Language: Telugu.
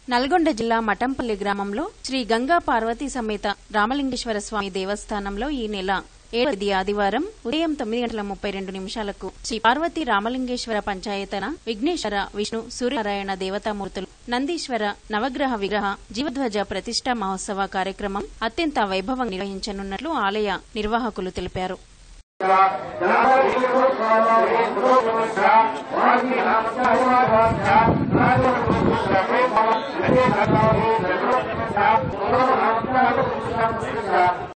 నల్గొండ జిల్లా మఠంపల్లి గ్రామంలో శ్రీ గంగా పార్వతీ సమేత రామలింగేశ్వర స్వామి దేవస్థానంలో ఈ నెల ఏడవది ఆదివారం ఉదయం తొమ్మిది గంటల ముప్పై రెండు నిమిషాలకు శ్రీ పార్వతీ రామలింగేశ్వర పంచాయతన విఘ్నేశ్వర విష్ణు సూర్యనారాయణ దేవతామూర్తులు నందీశ్వర నవగ్రహ విగ్రహ జీవధ్వజ ప్రతిష్టా మహోత్సవ కార్యక్రమం అత్యంత వైభవంగా నిర్వహించనున్నట్లు ఆలయ నిర్వాహకులు తెలిపారు Thank you.